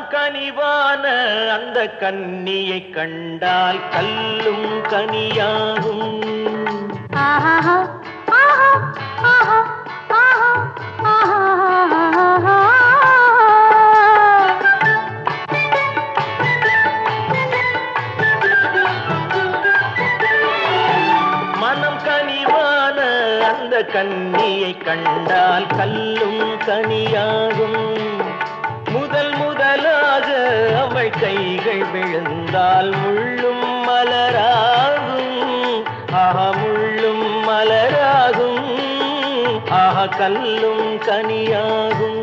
மனம் கனிவான அந்த கன்னியை கண்டால் கல்லும் கனியாகும் ஆஹா ஆஹா ஆஹா ஆஹா ஆஹா மனம் கனிவான அந்த கன்னியை கண்டால் கல்லும் கனியாகும் முதல் முதலாக அவள் கைகள் விழுந்தால் முள்ளும் மலராகும் ஆஹ முள்ளும் மலராகும் ஆஹ கல்லும் கனியாகும்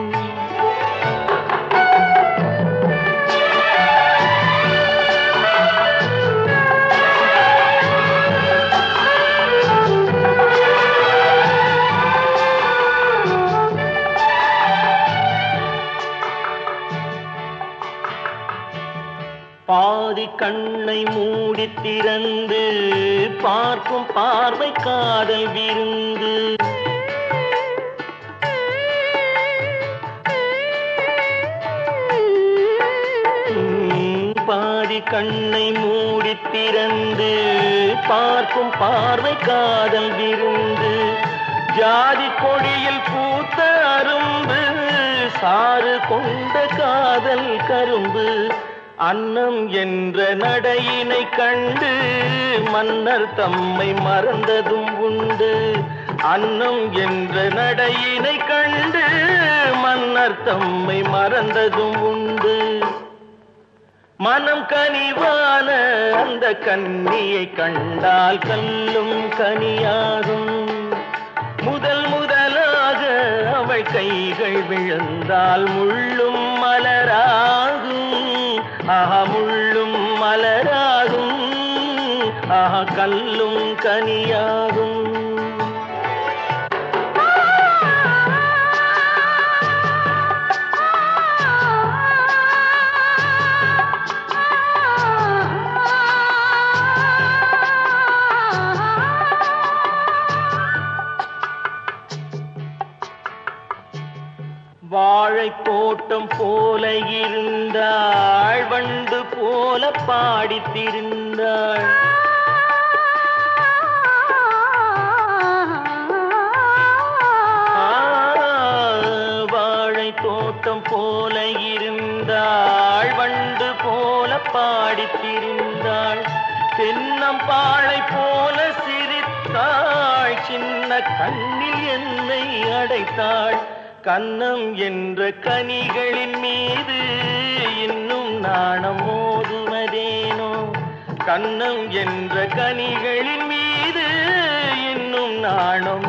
பாதி கண்ணை மூடி திறந்து பார்க்கும் பார்வை காதல் விருந்து உம், பாதி கண்ணை மூடி திறந்து பார்க்கும் பார்வை காதல் விருந்து ஜாதி கொடியில் பூத்த அரும்பு சாறு கொண்ட காதல் கரும்பு அன்னம் என்ற நடையினை கண்டு மன்னர் தம்மை மறந்ததும் உண்டு அன்னம் என்ற நடையினை கண்டு மன்னர் தம்மை மறந்ததும் உண்டு மனம் கனிவான அந்த கன்னியை கண்டால் கல்லும் கனியாகும் முதல் முதலாக அவள் கைகள் விழுந்தால் முள்ளும் மலராகும் ஆஹா முள்ளும் மலராகும் ஆஹா கல்லும் கனியாகும் வாழை தோட்டம் போல இருந்தாள் வண்டு போல பாடித் திரிந்தாள் ஆ, வாழை தோட்டம் போல இருந்தாள் வண்டு போல பாடித் திரிந்தாள் தென்னம்பாளை போல சிரித்தாள் சின்ன கண்ணில் என்னை அடைத்தாள் கன்னம் என்ற கனிகளின் மீது இன்னும் நாணம் மோதுவதேனோ கன்னம் என்ற கனிகளின் மீது இன்னும் நாணம்